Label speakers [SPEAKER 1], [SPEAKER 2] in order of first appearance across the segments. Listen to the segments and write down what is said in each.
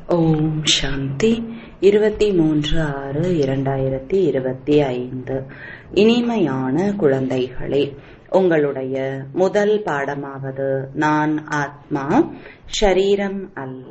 [SPEAKER 1] ஓம் சாந்தி இருபத்தி மூன்று ஆறு இரண்டாயிரத்தி இருபத்தி ஐந்து இனிமையான குழந்தைகளே உங்களுடைய முதல் பாடமாவது நான் ஆத்மா ஷரீரம் அல்ல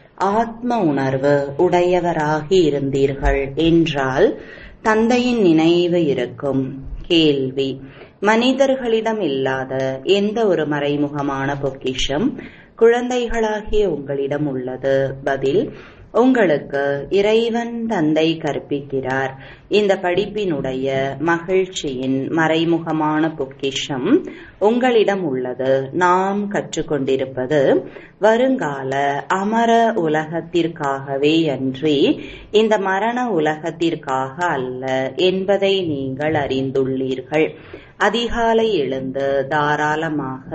[SPEAKER 1] ஆத்ம உணர்வு உடையவராகி இருந்தீர்கள் என்றால் தந்தையின் நினைவு இருக்கும் கேள்வி மனிதர்களிடம் இல்லாத எந்த ஒரு மறைமுகமான பொக்கிஷம் குழந்தைகளாகிய உங்களிடம் உள்ளது பதில் உங்களுக்கு இறைவன் தந்தை கற்பிக்கிறார் இந்த படிப்பினுடைய மகிழ்ச்சியின் மறைமுகமான பொக்கிஷம் உங்களிடம் உள்ளது நாம் கற்றுக்கொண்டிருப்பது வருங்கால அமர உலகத்திற்காகவே அன்றி இந்த மரண உலகத்திற்காக அல்ல என்பதை நீங்கள் அறிந்துள்ளீர்கள் அதிகாலை எழுந்து தாராளமாக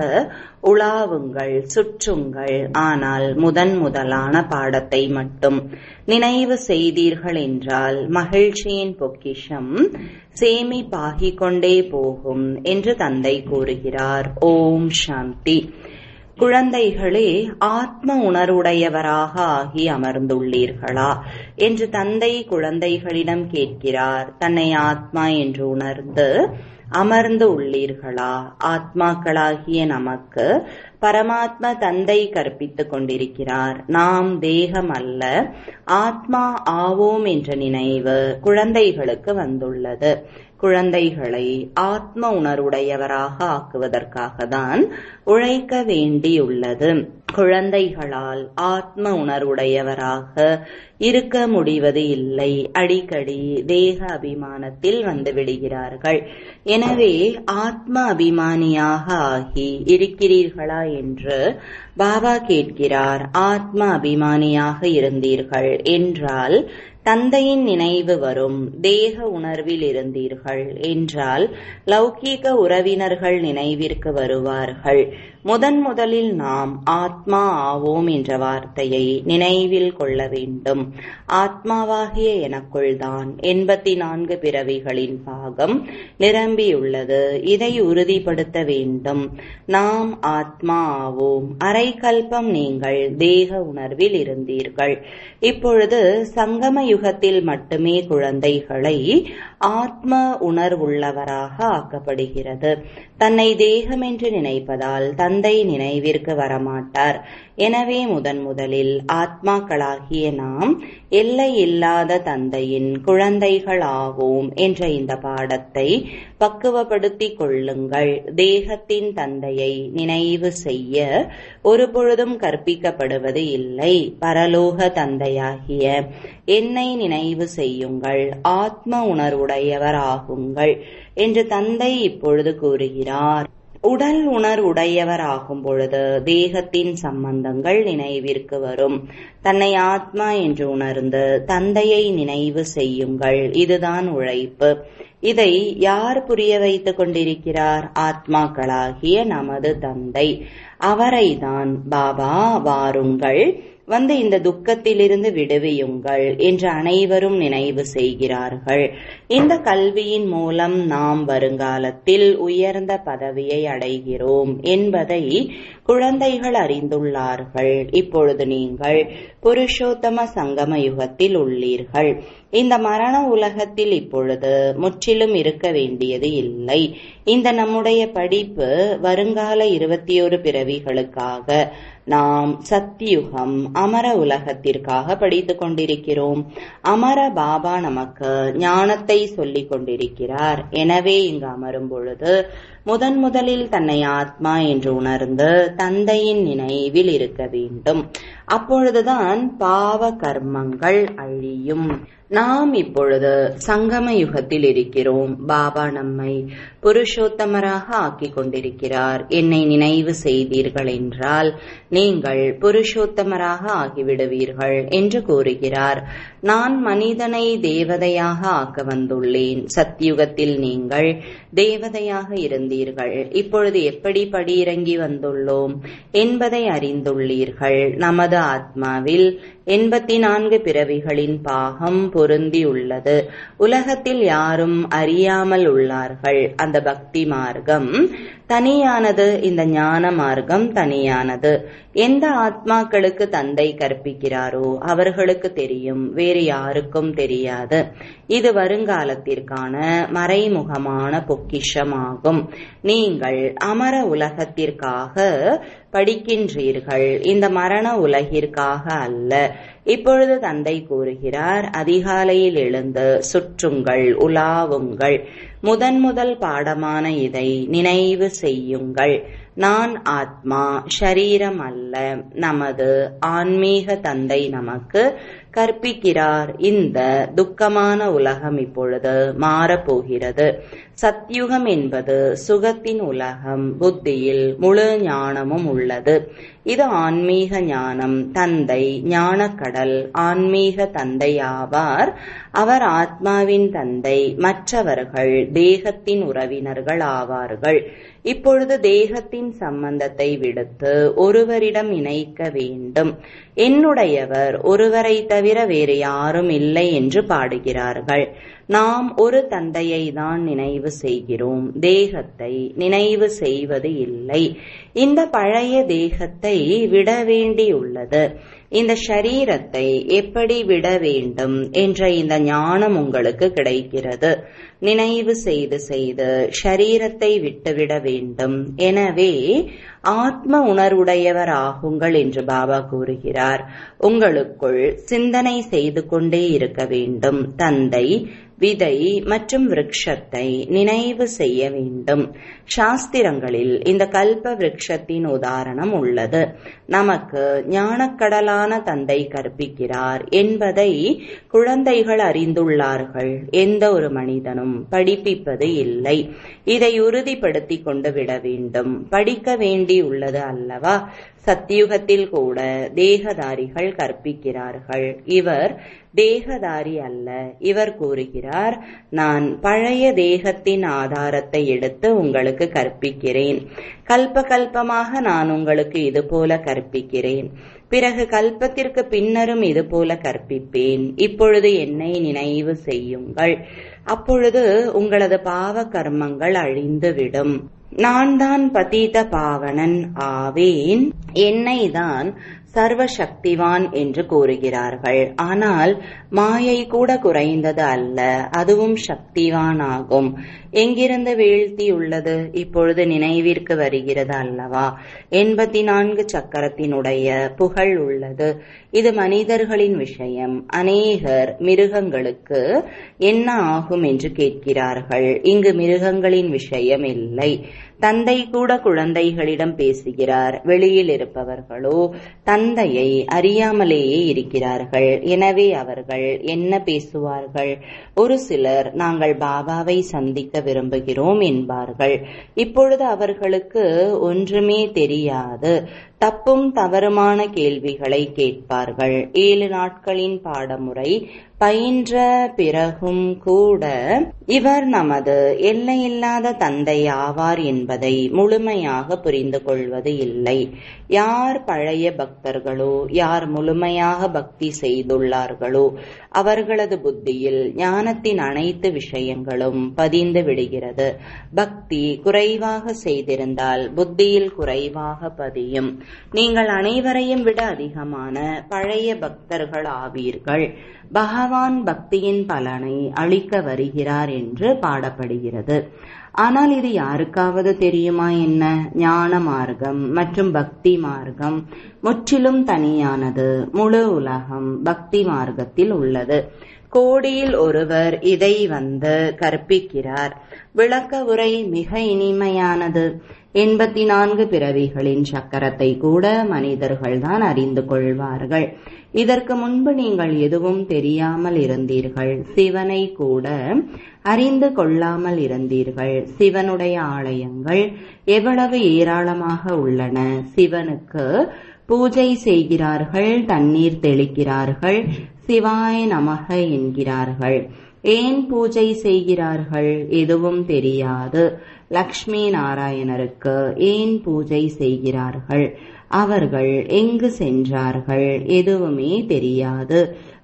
[SPEAKER 1] உலாவுங்கள் சுற்றுங்கள் ஆனால் முதன் முதலான பாடத்தை மட்டும் நினைவு செய்தீர்கள் என்றால் மகிழ்ச்சியின் பொக்கிஷம் சேமிப்பாகிக் கொண்டே போகும் என்று தந்தை கூறுகிறார் ஓம் சாந்தி குழந்தைகளே ஆத்ம உணர்வுடையவராக ஆகி அமர்ந்துள்ளீர்களா என்று தந்தை குழந்தைகளிடம் கேட்கிறார் தன்னை ஆத்மா என்று உணர்ந்து அமர்ந்து உள்ளீர்களா ஆத்மாக்களாகிய நமக்கு பரமாத்ம தந்தை கற்பித்துக் கொண்டிருக்கிறார் நாம் தேகம் அல்ல ஆத்மா ஆவோம் என்ற நினைவு குழந்தைகளுக்கு வந்துள்ளது குழந்தைகளை ஆத்ம உணர்வுடையவராக ஆக்குவதற்காக தான் உழைக்க வேண்டியுள்ளது குழந்தைகளால் ஆத்ம உணர்வுடையவராக இருக்க முடிவது இல்லை அடிக்கடி தேக அபிமானத்தில் வந்து விடுகிறார்கள் எனவே ஆத்ம அபிமானியாக ஆகி இருக்கிறீர்களா என்று பாபா கேட்கிறார் ஆத்ம அபிமானியாக இருந்தீர்கள் என்றால் தந்தையின் நினைவு வரும் தேக உணர்வில் இருந்தீர்கள் என்றால் லௌகீக உறவினர்கள் நினைவிற்கு வருவார்கள் முதன் முதலில் நாம் ஆத்மா ஆவோம் என்ற வார்த்தையை நினைவில் கொள்ள வேண்டும் ஆத்மாவாகிய எனக்குள் தான் எண்பத்தி நான்கு பிறவிகளின் பாகம் நிரம்பியுள்ளது இதை உறுதிப்படுத்த வேண்டும் நாம் ஆத்மா ஆவோம் அரை கல்பம் நீங்கள் தேக உணர்வில் இருந்தீர்கள் இப்பொழுது சங்கம யுகத்தில் மட்டுமே குழந்தைகளை ஆத்ம உணர்வுள்ளவராக ஆக்கப்படுகிறது தன்னை தேகம் என்று நினைப்பதால் தந்தை நினைவிற்கு வரமாட்டார் எனவே முதன் முதலில் ஆத்மாக்களாகிய நாம் எல்லை இல்லாத தந்தையின் குழந்தைகள் ஆவோம் என்ற இந்த பாடத்தை பக்குவப்படுத்திக் கொள்ளுங்கள் தேகத்தின் தந்தையை நினைவு செய்ய ஒரு பொழுதும் கற்பிக்கப்படுவது இல்லை பரலோக தந்தையாகிய என்னை நினைவு செய்யுங்கள் ஆத்ம உணர்வுடையவர் ஆகுங்கள் என்று தந்தை இப்பொழுது கூறுகிறார் உடல் உணர்வுடையவர் ஆகும் பொழுது தேகத்தின் சம்பந்தங்கள் நினைவிற்கு வரும் தன்னை ஆத்மா என்று உணர்ந்து தந்தையை நினைவு செய்யுங்கள் இதுதான் உழைப்பு இதை யார் புரிய வைத்துக் கொண்டிருக்கிறார் ஆத்மாக்களாகிய நமது தந்தை அவரைதான் பாபா வாருங்கள் வந்து இந்த துக்கத்திலிருந்து விடுவியுங்கள் என்று அனைவரும் நினைவு செய்கிறார்கள் இந்த கல்வியின் மூலம் நாம் வருங்காலத்தில் உயர்ந்த பதவியை அடைகிறோம் என்பதை குழந்தைகள் அறிந்துள்ளார்கள் இப்பொழுது நீங்கள் புருஷோத்தம சங்கம யுகத்தில் உள்ளீர்கள் இந்த மரண உலகத்தில் இப்பொழுது முற்றிலும் இருக்க வேண்டியது இல்லை இந்த நம்முடைய படிப்பு வருங்கால இருபத்தி ஒரு பிறவிகளுக்காக நாம் சத்தியுகம் அமர உலகத்திற்காக படித்துக் கொண்டிருக்கிறோம் அமர பாபா நமக்கு ஞானத்தை சொல்லிக் கொண்டிருக்கிறார் எனவே இங்கு அமரும் பொழுது முதன் முதலில் தன்னை ஆத்மா என்று உணர்ந்து தந்தையின் நினைவில் இருக்க வேண்டும் அப்பொழுதுதான் பாவ கர்மங்கள் அழியும் நாம் இப்பொழுது சங்கம யுகத்தில் இருக்கிறோம் பாபா நம்மை புருஷோத்தமராக ஆக்கிக் கொண்டிருக்கிறார் என்னை நினைவு செய்தீர்கள் என்றால் நீங்கள் புருஷோத்தமராக ஆகிவிடுவீர்கள் என்று கூறுகிறார் நான் மனிதனை தேவதையாக ஆக்க வந்துள்ளேன் சத்தியுகத்தில் நீங்கள் தேவதையாக இருந்தீர்கள் இப்பொழுது எப்படி படியிறங்கி வந்துள்ளோம் என்பதை அறிந்துள்ளீர்கள் நமது ஆத்மாவில் எண்பத்தி நான்கு பிறவிகளின் பாகம் பொருந்தியுள்ளது உலகத்தில் யாரும் அறியாமல் உள்ளார்கள் அந்த பக்தி மார்க்கம் தனியானது இந்த ஞான மார்க்கம் தனியானது எந்த ஆத்மாக்களுக்கு தந்தை கற்பிக்கிறாரோ அவர்களுக்கு தெரியும் வேறு யாருக்கும் தெரியாது இது வருங்காலத்திற்கான மறைமுகமான பொக்கிஷமாகும் நீங்கள் அமர உலகத்திற்காக படிக்கின்றீர்கள் இந்த மரண உலகிற்காக அல்ல இப்பொழுது தந்தை கூறுகிறார் அதிகாலையில் எழுந்து சுற்றுங்கள் உலாவுங்கள் முதன் முதல் பாடமான இதை நினைவு செய்யுங்கள் நான் ஆத்மா ஷரீரம் அல்ல நமது ஆன்மீக தந்தை நமக்கு கற்பிக்கிறார் இந்த துக்கமான உலகம் இப்பொழுது மாறப்போகிறது சத்யுகம் என்பது சுகத்தின் உலகம் புத்தியில் முழு ஞானமும் உள்ளது இது ஆன்மீக ஞானம் தந்தை ஞானக்கடல் ஆன்மீக தந்தை ஆவார் அவர் ஆத்மாவின் தந்தை மற்றவர்கள் தேகத்தின் உறவினர்கள் ஆவார்கள் இப்பொழுது தேகத்தின் சம்பந்தத்தை விடுத்து ஒருவரிடம் இணைக்க வேண்டும் என்னுடையவர் ஒருவரை தவிர வேறு யாரும் இல்லை என்று பாடுகிறார்கள் நாம் ஒரு தந்தையை தான் நினைவு செய்கிறோம் தேகத்தை நினைவு செய்வது இல்லை இந்த பழைய தேகத்தை விட வேண்டியுள்ளது இந்த ஷரீரத்தை எப்படி விட வேண்டும் என்ற இந்த ஞானம் உங்களுக்கு கிடைக்கிறது நினைவு செய்து செய்து ஷரீரத்தை விட்டுவிட வேண்டும் எனவே ஆத்ம உணர்வுடையவர் ஆகுங்கள் என்று பாபா கூறுகிறார் உங்களுக்குள் சிந்தனை செய்து கொண்டே இருக்க வேண்டும் தந்தை விதை மற்றும் விருட்சத்தை நினைவு செய்ய வேண்டும் சாஸ்திரங்களில் இந்த கல்ப விருட்சத்தின் உதாரணம் உள்ளது நமக்கு ஞானக்கடலான தந்தை கற்பிக்கிறார் என்பதை குழந்தைகள் அறிந்துள்ளார்கள் எந்த ஒரு மனிதனும் படிப்பிப்பது இல்லை இதை உறுதிப்படுத்திக் கொண்டு விட வேண்டும் படிக்க வேண்டியுள்ளது அல்லவா சத்தியுகத்தில் கூட தேகதாரிகள் கற்பிக்கிறார்கள் இவர் தேகதாரி அல்ல இவர் கூறுகிறார் நான் பழைய தேகத்தின் ஆதாரத்தை எடுத்து உங்களுக்கு கற்பிக்கிறேன் கல்ப கல்பமாக நான் உங்களுக்கு இது போல கற்பிக்கிறேன் பிறகு கல்பத்திற்கு பின்னரும் இது போல கற்பிப்பேன் இப்பொழுது என்னை நினைவு செய்யுங்கள் அப்பொழுது உங்களது பாவ கர்மங்கள் அழிந்துவிடும் நான் தான் பதீத பாவனன் ஆவேன் என்னை தான் சர்வசக்திவான் என்று கூறுகிறார்கள் ஆனால் மாயை கூட குறைந்தது அல்ல அதுவும் சக்திவான் ஆகும் எங்கிருந்து வீழ்த்தி உள்ளது இப்பொழுது நினைவிற்கு வருகிறது அல்லவா எண்பத்தி நான்கு சக்கரத்தினுடைய புகழ் உள்ளது இது மனிதர்களின் விஷயம் அநேகர் மிருகங்களுக்கு என்ன ஆகும் என்று கேட்கிறார்கள் இங்கு மிருகங்களின் விஷயம் இல்லை தந்தை கூட குழந்தைகளிடம் பேசுகிறார் வெளியில் இருப்பவர்களோ தந்தையை அறியாமலேயே இருக்கிறார்கள் எனவே அவர்கள் என்ன பேசுவார்கள் ஒரு சிலர் நாங்கள் பாபாவை சந்திக்க விரும்புகிறோம் என்பார்கள் இப்பொழுது அவர்களுக்கு ஒன்றுமே தெரியாது தப்பும் தவறுமான கேள்விகளை கேட்பார்கள் ஏழு நாட்களின் பாடமுறை பயின்ற பிறகும் கூட இவர் நமது எல்லையில்லாத தந்தை ஆவார் என்பதை முழுமையாக புரிந்து கொள்வது இல்லை யார் பழைய பக்தர்களோ யார் முழுமையாக பக்தி செய்துள்ளார்களோ அவர்களது புத்தியில் ஞானத்தின் அனைத்து விஷயங்களும் பதிந்து விடுகிறது பக்தி குறைவாக செய்திருந்தால் புத்தியில் குறைவாக பதியும் நீங்கள் அனைவரையும் விட அதிகமான பழைய பக்தர்கள் ஆவீர்கள் பகவான் பக்தியின் பலனை அளிக்க வருகிறார் என்று பாடப்படுகிறது ஆனால் இது யாருக்காவது தெரியுமா என்ன ஞான மார்க்கம் மற்றும் பக்தி மார்க்கம் முற்றிலும் தனியானது முழு உலகம் பக்தி மார்க்கத்தில் உள்ளது கோடியில் ஒருவர் இதை வந்து கற்பிக்கிறார் விளக்க உரை மிக இனிமையானது எண்பத்தி நான்கு பிறவிகளின் சக்கரத்தை கூட மனிதர்கள்தான் அறிந்து கொள்வார்கள் இதற்கு முன்பு நீங்கள் எதுவும் தெரியாமல் இருந்தீர்கள் சிவனை கூட அறிந்து கொள்ளாமல் இருந்தீர்கள் சிவனுடைய ஆலயங்கள் எவ்வளவு ஏராளமாக உள்ளன சிவனுக்கு பூஜை செய்கிறார்கள் தண்ணீர் தெளிக்கிறார்கள் சிவாய நமக என்கிறார்கள் ஏன் பூஜை செய்கிறார்கள் எதுவும் தெரியாது லக்ஷ்மி நாராயணருக்கு ஏன் பூஜை செய்கிறார்கள் அவர்கள் எங்கு சென்றார்கள் எதுவுமே தெரியாது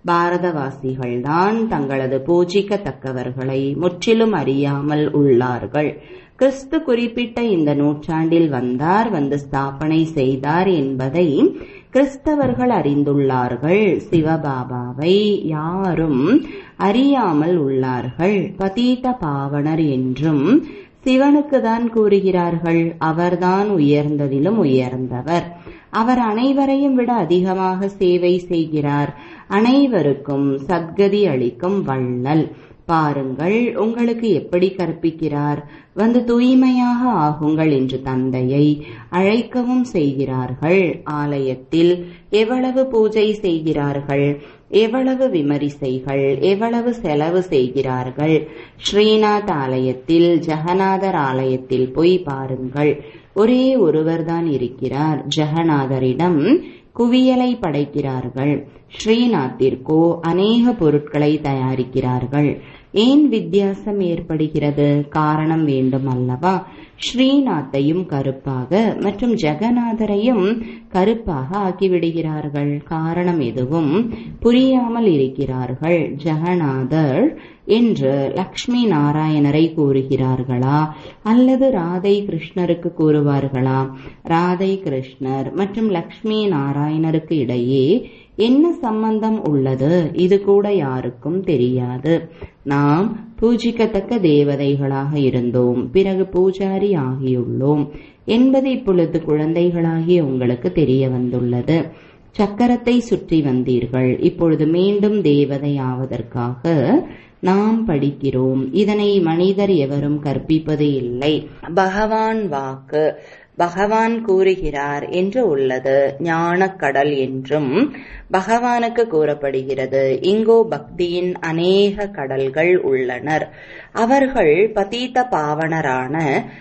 [SPEAKER 1] பாரதவாசிகள்தான் தங்களது பூஜிக்கத்தக்கவர்களை முற்றிலும் அறியாமல் உள்ளார்கள் கிறிஸ்து குறிப்பிட்ட இந்த நூற்றாண்டில் வந்தார் வந்து ஸ்தாபனை செய்தார் என்பதை கிறிஸ்தவர்கள் அறிந்துள்ளார்கள் சிவபாபாவை யாரும் அறியாமல் உள்ளார்கள் பதீத பாவனர் என்றும் சிவனுக்கு தான் கூறுகிறார்கள் அவர்தான் உயர்ந்ததிலும் உயர்ந்தவர் அவர் அனைவரையும் விட அதிகமாக சேவை செய்கிறார் அனைவருக்கும் சத்கதி அளிக்கும் வள்ளல் பாருங்கள் உங்களுக்கு எப்படி கற்பிக்கிறார் வந்து தூய்மையாக ஆகுங்கள் என்று தந்தையை அழைக்கவும் செய்கிறார்கள் ஆலயத்தில் எவ்வளவு பூஜை செய்கிறார்கள் எவ்வளவு விமரிசைகள் எவ்வளவு செலவு செய்கிறார்கள் ஸ்ரீநாத் ஆலயத்தில் ஜெகநாதர் ஆலயத்தில் போய் பாருங்கள் ஒரே ஒருவர்தான் இருக்கிறார் ஜெகநாதரிடம் குவியலை படைக்கிறார்கள் ஸ்ரீநாத்திற்கோ அநேக பொருட்களை தயாரிக்கிறார்கள் ஏன் வித்தியாசம் ஏற்படுகிறது காரணம் வேண்டும் அல்லவா ஸ்ரீநாத்தையும் கருப்பாக மற்றும் ஜெகநாதரையும் கருப்பாக ஆக்கிவிடுகிறார்கள் காரணம் எதுவும் புரியாமல் இருக்கிறார்கள் ஜெகநாதர் என்று லக்ஷ்மி நாராயணரை கூறுகிறார்களா அல்லது ராதை கிருஷ்ணருக்கு கூறுவார்களா ராதை கிருஷ்ணர் மற்றும் லக்ஷ்மி நாராயணருக்கு இடையே என்ன சம்பந்தம் உள்ளது இது கூட யாருக்கும் தெரியாது நாம் பூஜிக்கத்தக்க தேவதைகளாக இருந்தோம் பிறகு பூஜாரி ஆகியுள்ளோம் என்பது இப்பொழுது குழந்தைகளாகிய உங்களுக்கு தெரிய வந்துள்ளது சக்கரத்தை சுற்றி வந்தீர்கள் இப்பொழுது மீண்டும் தேவதை ஆவதற்காக நாம் படிக்கிறோம் இதனை மனிதர் எவரும் கற்பிப்பது இல்லை பகவான் வாக்கு பகவான் கூறுகிறார் என்று உள்ளது ஞானக்கடல் என்றும் பகவானுக்கு கூறப்படுகிறது இங்கோ பக்தியின் அநேக கடல்கள் உள்ளனர் அவர்கள் பதீத பாவனரான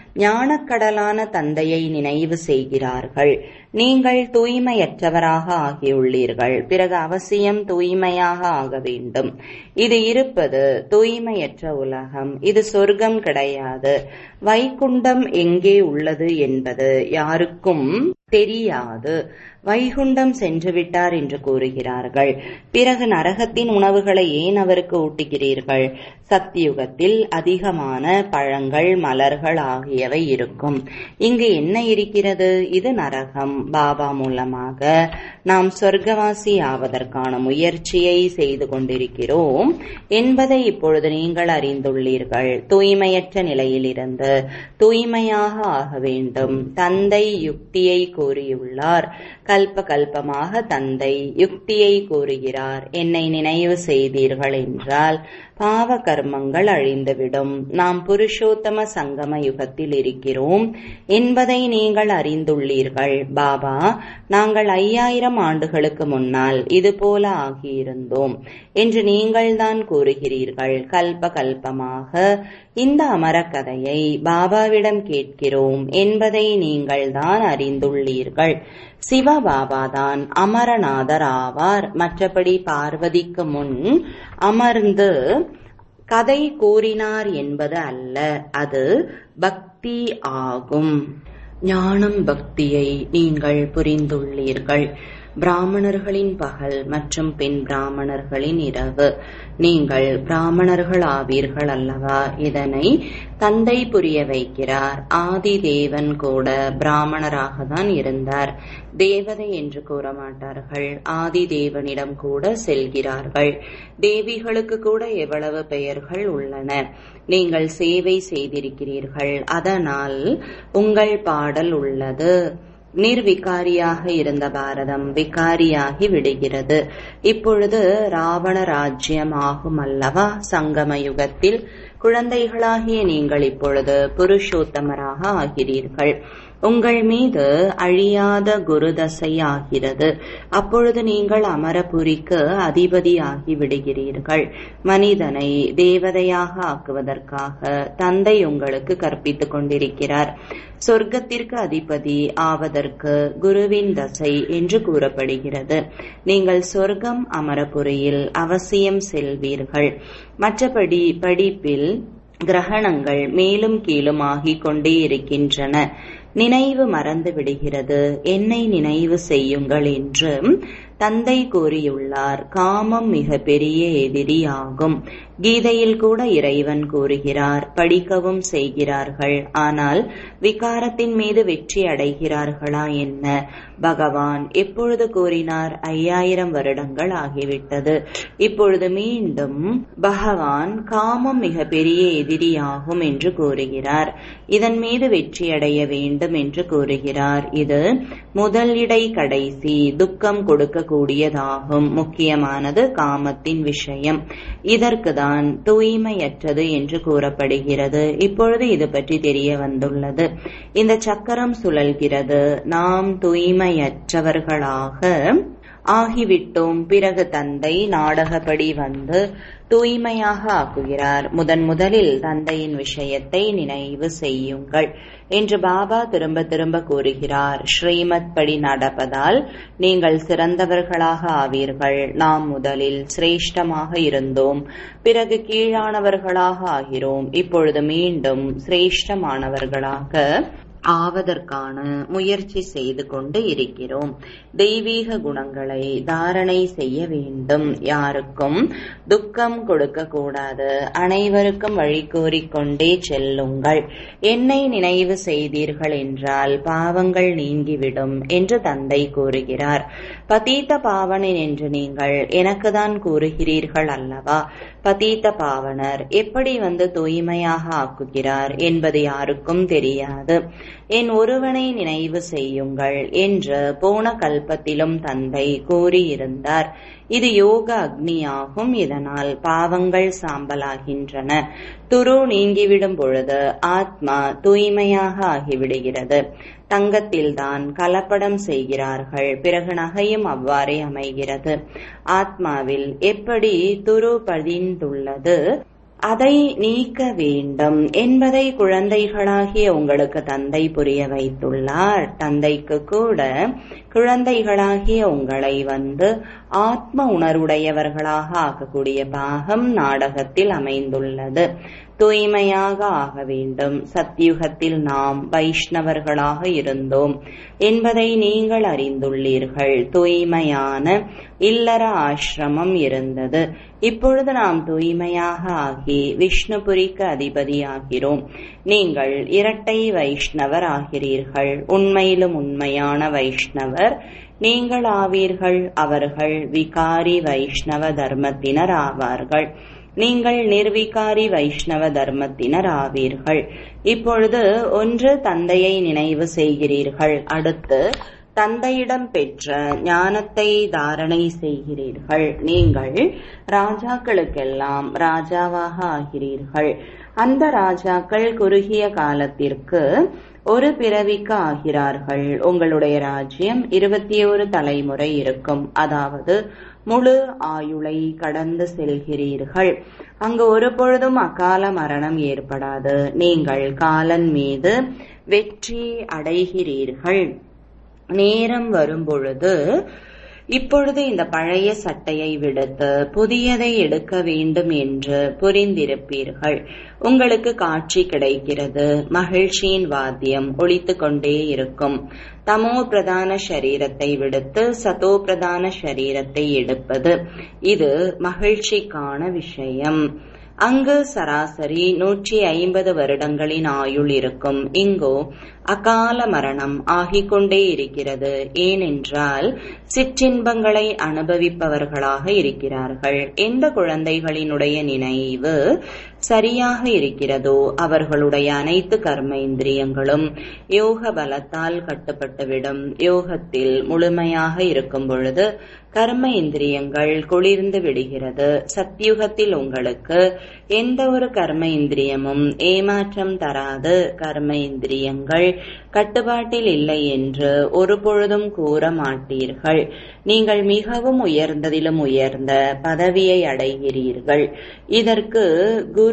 [SPEAKER 1] ஞானக்கடலான தந்தையை நினைவு செய்கிறார்கள் நீங்கள் தூய்மையற்றவராக ஆகியுள்ளீர்கள் பிறகு அவசியம் தூய்மையாக ஆக வேண்டும் இது இருப்பது தூய்மையற்ற உலகம் இது சொர்க்கம் கிடையாது வைகுண்டம் எங்கே உள்ளது என்பது யாருக்கும் தெரியாது வைகுண்டம் சென்று விட்டார் என்று கூறுகிறார்கள் பிறகு நரகத்தின் உணவுகளை ஏன் அவருக்கு ஊட்டுகிறீர்கள் சத்தியுகத்தில் அதிகமான பழங்கள் மலர்கள் ஆகியவை இருக்கும் இங்கு என்ன இருக்கிறது இது நரகம் பாபா மூலமாக நாம் சொர்க்கவாசி ஆவதற்கான முயற்சியை செய்து கொண்டிருக்கிறோம் என்பதை இப்பொழுது நீங்கள் அறிந்துள்ளீர்கள் தூய்மையற்ற நிலையிலிருந்து தூய்மையாக ஆக வேண்டும் தந்தை யுக்தியை கூறியுள்ளார் கல்ப கல்பமாக தந்தை யுக்தியை கூறுகிறார் என்னை நினைவு செய்தீர்கள் என்றால் பாவ கர்மங்கள் அழிந்துவிடும் நாம் புருஷோத்தம சங்கம யுகத்தில் இருக்கிறோம் என்பதை நீங்கள் அறிந்துள்ளீர்கள் பாபா நாங்கள் ஐயாயிரம் ஆண்டுகளுக்கு முன்னால் இதுபோல ஆகியிருந்தோம் என்று நீங்கள்தான் கூறுகிறீர்கள் கல்ப கல்பமாக இந்த அமரக்கதையை பாபாவிடம் கேட்கிறோம் என்பதை நீங்கள்தான் அறிந்துள்ளீர்கள் சிவபாபாதான் அமரநாதர் ஆவார் மற்றபடி பார்வதிக்கு முன் அமர்ந்து கதை கூறினார் என்பது அல்ல அது பக்தி ஆகும் ஞானம் பக்தியை நீங்கள் புரிந்துள்ளீர்கள் பிராமணர்களின் பகல் மற்றும் பெண் பிராமணர்களின் இரவு நீங்கள் பிராமணர்கள் ஆவீர்கள் அல்லவா இதனை தந்தை புரிய வைக்கிறார் ஆதி தேவன் கூட பிராமணராக தான் இருந்தார் தேவதை என்று கூற மாட்டார்கள் ஆதி தேவனிடம் கூட செல்கிறார்கள் தேவிகளுக்கு கூட எவ்வளவு பெயர்கள் உள்ளன நீங்கள் சேவை செய்திருக்கிறீர்கள் அதனால் உங்கள் பாடல் உள்ளது நிர்விகாரியாக இருந்த பாரதம் விகாரியாகி விடுகிறது இப்பொழுது ராவண ராஜ்யம் ஆகும் அல்லவா சங்கம யுகத்தில் குழந்தைகளாகிய நீங்கள் இப்பொழுது புருஷோத்தமராக ஆகிறீர்கள் உங்கள் மீது அழியாத குருதசை ஆகிறது அப்பொழுது நீங்கள் அமரபுரிக்கு அதிபதியாகி விடுகிறீர்கள் மனிதனை தேவதையாக ஆக்குவதற்காக தந்தை உங்களுக்கு கற்பித்துக் கொண்டிருக்கிறார் சொர்க்கத்திற்கு அதிபதி ஆவதற்கு குருவின் தசை என்று கூறப்படுகிறது நீங்கள் சொர்க்கம் அமரபுரியில் அவசியம் செல்வீர்கள் மற்றபடி படிப்பில் கிரகணங்கள் மேலும் கீழும் ஆகிக் கொண்டே இருக்கின்றன நினைவு மறந்து விடுகிறது என்னை நினைவு செய்யுங்கள் என்று தந்தை கூறியுள்ளார் காமம் மிக பெரிய எதிரியாகும் கீதையில் கூட இறைவன் கூறுகிறார் படிக்கவும் செய்கிறார்கள் ஆனால் விகாரத்தின் மீது வெற்றி அடைகிறார்களா என்ன பகவான் எப்பொழுது கூறினார் ஐயாயிரம் வருடங்கள் ஆகிவிட்டது இப்பொழுது மீண்டும் பகவான் காமம் மிக பெரிய எதிரியாகும் என்று கூறுகிறார் இதன் மீது வெற்றி அடைய வேண்டும் என்று கூறுகிறார் இது முதல் இடை கடைசி துக்கம் கொடுக்கக்கூடியதாகும் முக்கியமானது காமத்தின் விஷயம் இதற்கு தான் தூய்மையற்றது என்று கூறப்படுகிறது இப்பொழுது இது பற்றி தெரிய வந்துள்ளது இந்த சக்கரம் சுழல்கிறது நாம் தூய்மையற்றவர்களாக ஆகிவிட்டோம் பிறகு தந்தை நாடகப்படி வந்து தூய்மையாக ஆக்குகிறார் முதன் முதலில் தந்தையின் விஷயத்தை நினைவு செய்யுங்கள் என்று பாபா திரும்ப திரும்ப கூறுகிறார் ஸ்ரீமத் படி நடப்பதால் நீங்கள் சிறந்தவர்களாக ஆவீர்கள் நாம் முதலில் சிரேஷ்டமாக இருந்தோம் பிறகு கீழானவர்களாக ஆகிறோம் இப்பொழுது மீண்டும் சிரேஷ்டமானவர்களாக ஆவதற்கான முயற்சி செய்து கொண்டு இருக்கிறோம் தெய்வீக குணங்களை தாரணை செய்ய வேண்டும் யாருக்கும் துக்கம் கொடுக்க கூடாது அனைவருக்கும் வழி கூறிக்கொண்டே செல்லுங்கள் என்னை நினைவு செய்தீர்கள் என்றால் பாவங்கள் நீங்கிவிடும் என்று தந்தை கூறுகிறார் பதீத்த பாவனன் என்று நீங்கள் எனக்குதான் கூறுகிறீர்கள் அல்லவா பதீத்த பாவனர் எப்படி வந்து தூய்மையாக ஆக்குகிறார் என்பது யாருக்கும் தெரியாது என் ஒருவனை நினைவு செய்யுங்கள் என்று போன கல்பத்திலும் தந்தை கூறியிருந்தார் இது யோக அக்னியாகும் இதனால் பாவங்கள் சாம்பலாகின்றன துரு நீங்கிவிடும் பொழுது ஆத்மா தூய்மையாக ஆகிவிடுகிறது தங்கத்தில்தான் கலப்படம் செய்கிறார்கள் பிறகு நகையும் அவ்வாறே அமைகிறது ஆத்மாவில் எப்படி துரு பதிந்துள்ளது அதை நீக்க வேண்டும் என்பதை குழந்தைகளாகிய உங்களுக்கு தந்தை புரிய வைத்துள்ளார் தந்தைக்கு கூட குழந்தைகளாகிய உங்களை வந்து ஆத்ம உணர்வுடையவர்களாக ஆக்கக்கூடிய பாகம் நாடகத்தில் அமைந்துள்ளது தூய்மையாக ஆக வேண்டும் சத்யுகத்தில் நாம் வைஷ்ணவர்களாக இருந்தோம் என்பதை நீங்கள் அறிந்துள்ளீர்கள் தூய்மையான இல்லற ஆசிரமம் இருந்தது இப்பொழுது நாம் தூய்மையாக ஆகி விஷ்ணுபுரிக்கு அதிபதியாகிறோம் நீங்கள் இரட்டை வைஷ்ணவர் ஆகிறீர்கள் உண்மையிலும் உண்மையான வைஷ்ணவர் நீங்கள் ஆவீர்கள் அவர்கள் விகாரி வைஷ்ணவ தர்மத்தினர் ஆவார்கள் நீங்கள் நிர்விகாரி வைஷ்ணவ தர்மத்தினர் ஆவீர்கள் இப்பொழுது ஒன்று தந்தையை நினைவு செய்கிறீர்கள் அடுத்து தந்தையிடம் பெற்ற ஞானத்தை தாரணை செய்கிறீர்கள் நீங்கள் ராஜாக்களுக்கெல்லாம் ராஜாவாக ஆகிறீர்கள் அந்த ராஜாக்கள் குறுகிய காலத்திற்கு ஒரு பிறவிக்கு ஆகிறார்கள் உங்களுடைய ராஜ்யம் இருபத்தி ஒரு தலைமுறை இருக்கும் அதாவது முழு ஆயுளை கடந்து செல்கிறீர்கள் அங்கு ஒரு பொழுதும் அகால மரணம் ஏற்படாது நீங்கள் காலன் மீது வெற்றி அடைகிறீர்கள் நேரம் வரும்பொழுது இப்பொழுது இந்த பழைய சட்டையை விடுத்து புதியதை எடுக்க வேண்டும் என்று புரிந்திருப்பீர்கள் உங்களுக்கு காட்சி கிடைக்கிறது மகிழ்ச்சியின் வாத்தியம் ஒழித்து கொண்டே இருக்கும் தமோ பிரதான சரீரத்தை விடுத்து சதோ பிரதான சரீரத்தை எடுப்பது இது மகிழ்ச்சிக்கான விஷயம் அங்கு சராசரி நூற்றி ஐம்பது வருடங்களின் ஆயுள் இருக்கும் இங்கோ அகால மரணம் ஆகிக்கொண்டே இருக்கிறது ஏனென்றால் சிற்றின்பங்களை அனுபவிப்பவர்களாக இருக்கிறார்கள் எந்த குழந்தைகளினுடைய நினைவு சரியாக இருக்கிறதோ அவர்களுடைய அனைத்து கர்ம இந்திரியங்களும் யோக பலத்தால் கட்டுப்பட்டுவிடும் யோகத்தில் முழுமையாக இருக்கும் பொழுது கர்ம இந்திரியங்கள் குளிர்ந்து விடுகிறது சத்யுகத்தில் உங்களுக்கு எந்த ஒரு கர்ம இந்திரியமும் ஏமாற்றம் தராது கர்ம இந்திரியங்கள் கட்டுப்பாட்டில் இல்லை என்று ஒரு பொழுதும் கூற மாட்டீர்கள் நீங்கள் மிகவும் உயர்ந்ததிலும் உயர்ந்த பதவியை அடைகிறீர்கள் இதற்கு குரு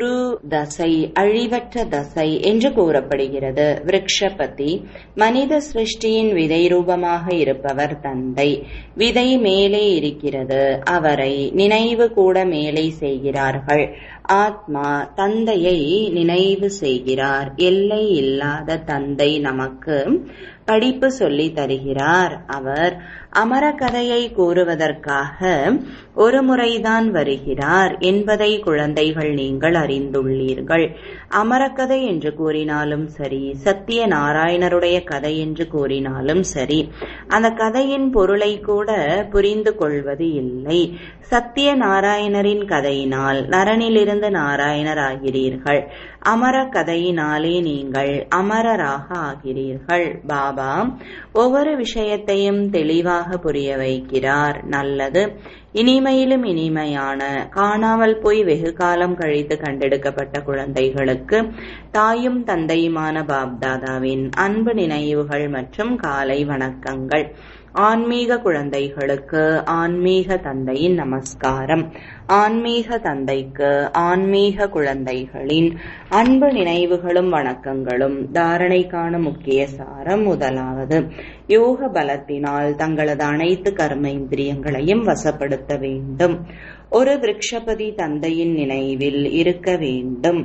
[SPEAKER 1] குரு தசை அழிவற்ற தசை என்று கூறப்படுகிறது விரக்ஷபதி மனித சிருஷ்டியின் விதை ரூபமாக இருப்பவர் தந்தை விதை மேலே இருக்கிறது அவரை நினைவு கூட மேலே செய்கிறார்கள் ஆத்மா தந்தையை நினைவு செய்கிறார் எல்லை இல்லாத தந்தை நமக்கு படிப்பு சொல்லி தருகிறார் அவர் அமர கதையை கூறுவதற்காக ஒரு முறைதான் வருகிறார் என்பதை குழந்தைகள் நீங்கள் அறிந்துள்ளீர்கள் அமரக்கதை என்று கூறினாலும் சரி சத்திய நாராயணருடைய கதை என்று கூறினாலும் சரி அந்த கதையின் பொருளை கூட புரிந்து கொள்வது இல்லை சத்திய நாராயணரின் கதையினால் நரனிலிருந்து நாராயணர் ஆகிறீர்கள் அமர கதையினாலே நீங்கள் அமரராக ஆகிறீர்கள் பாபா ஒவ்வொரு விஷயத்தையும் தெளிவாக புரிய வைக்கிறார் நல்லது இனிமையிலும் இனிமையான காணாமல் போய் வெகு காலம் கழித்து கண்டெடுக்கப்பட்ட குழந்தைகளுக்கு தாயும் தந்தையுமான பாப்தாதாவின் அன்பு நினைவுகள் மற்றும் காலை வணக்கங்கள் ஆன்மீக குழந்தைகளுக்கு ஆன்மீக தந்தையின் நமஸ்காரம் ஆன்மீக தந்தைக்கு ஆன்மீக குழந்தைகளின் அன்பு நினைவுகளும் வணக்கங்களும் தாரணைக்கான முக்கிய சாரம் முதலாவது யோக பலத்தினால் தங்களது அனைத்து கர்ம இந்திரியங்களையும் வசப்படுத்த வேண்டும் ஒரு விரக்ஷபதி தந்தையின் நினைவில் இருக்க வேண்டும்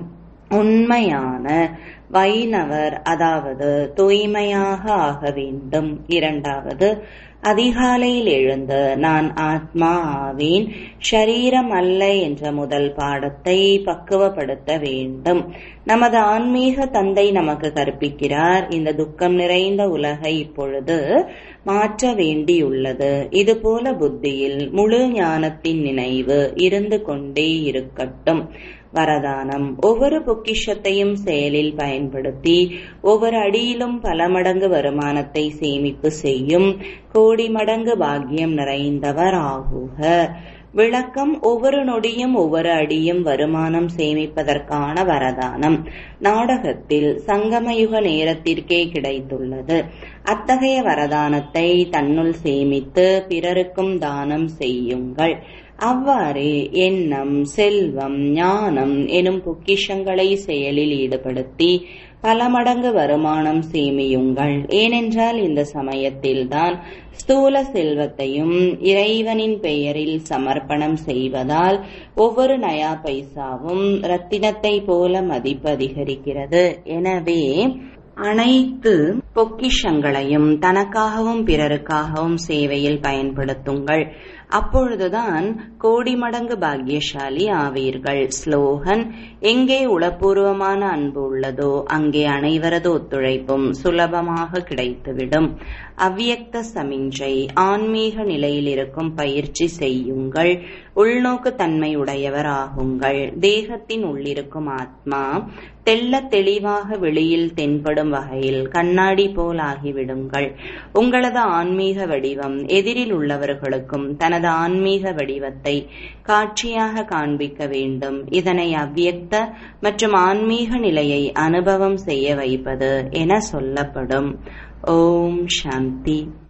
[SPEAKER 1] உண்மையான வைணவர் அதாவது தூய்மையாக ஆக வேண்டும் இரண்டாவது அதிகாலையில் எழுந்து நான் ஆத்மா ஆவேன் ஷரீரம் அல்ல என்ற முதல் பாடத்தை பக்குவப்படுத்த வேண்டும் நமது ஆன்மீக தந்தை நமக்கு கற்பிக்கிறார் இந்த துக்கம் நிறைந்த உலகை இப்பொழுது மாற்ற வேண்டியுள்ளது இதுபோல புத்தியில் முழு ஞானத்தின் நினைவு இருந்து கொண்டே இருக்கட்டும் வரதானம் ஒவ்வொரு பொக்கிஷத்தையும் செயலில் பயன்படுத்தி ஒவ்வொரு அடியிலும் பல மடங்கு வருமானத்தை சேமிப்பு செய்யும் கோடி மடங்கு பாக்கியம் நிறைந்தவர் ஆகுக விளக்கம் ஒவ்வொரு நொடியும் ஒவ்வொரு அடியும் வருமானம் சேமிப்பதற்கான வரதானம் நாடகத்தில் சங்கமயுக நேரத்திற்கே கிடைத்துள்ளது அத்தகைய வரதானத்தை தன்னுள் சேமித்து பிறருக்கும் தானம் செய்யுங்கள் அவ்வாறே எண்ணம் செல்வம் ஞானம் எனும் பொக்கிஷங்களை செயலில் ஈடுபடுத்தி பல மடங்கு வருமானம் சேமியுங்கள் ஏனென்றால் இந்த சமயத்தில்தான் ஸ்தூல செல்வத்தையும் இறைவனின் பெயரில் சமர்ப்பணம் செய்வதால் ஒவ்வொரு நயா பைசாவும் ரத்தினத்தை போல மதிப்பு அதிகரிக்கிறது எனவே அனைத்து பொக்கிஷங்களையும் தனக்காகவும் பிறருக்காகவும் சேவையில் பயன்படுத்துங்கள் அப்பொழுதுதான் கோடி மடங்கு பாக்கியசாலி ஆவீர்கள் ஸ்லோகன் எங்கே உளப்பூர்வமான அன்பு உள்ளதோ அங்கே அனைவரது ஒத்துழைப்பும் சுலபமாக கிடைத்துவிடும் அவ்வியக்த சமிஞ்சை ஆன்மீக நிலையில் இருக்கும் பயிற்சி செய்யுங்கள் உள்நோக்கு தன்மை உடையவர் ஆகுங்கள் தேகத்தின் உள்ளிருக்கும் ஆத்மா தெள்ள தெளிவாக வெளியில் தென்படும் வகையில் கண்ணாடி போல் ஆகிவிடுங்கள் உங்களது ஆன்மீக வடிவம் எதிரில் உள்ளவர்களுக்கும் தனது ஆன்மீக வடிவத்தை காட்சியாக காண்பிக்க வேண்டும் இதனை அவ்வியக்த மற்றும் ஆன்மீக நிலையை அனுபவம் செய்ய வைப்பது என சொல்லப்படும் ஓம் சாந்தி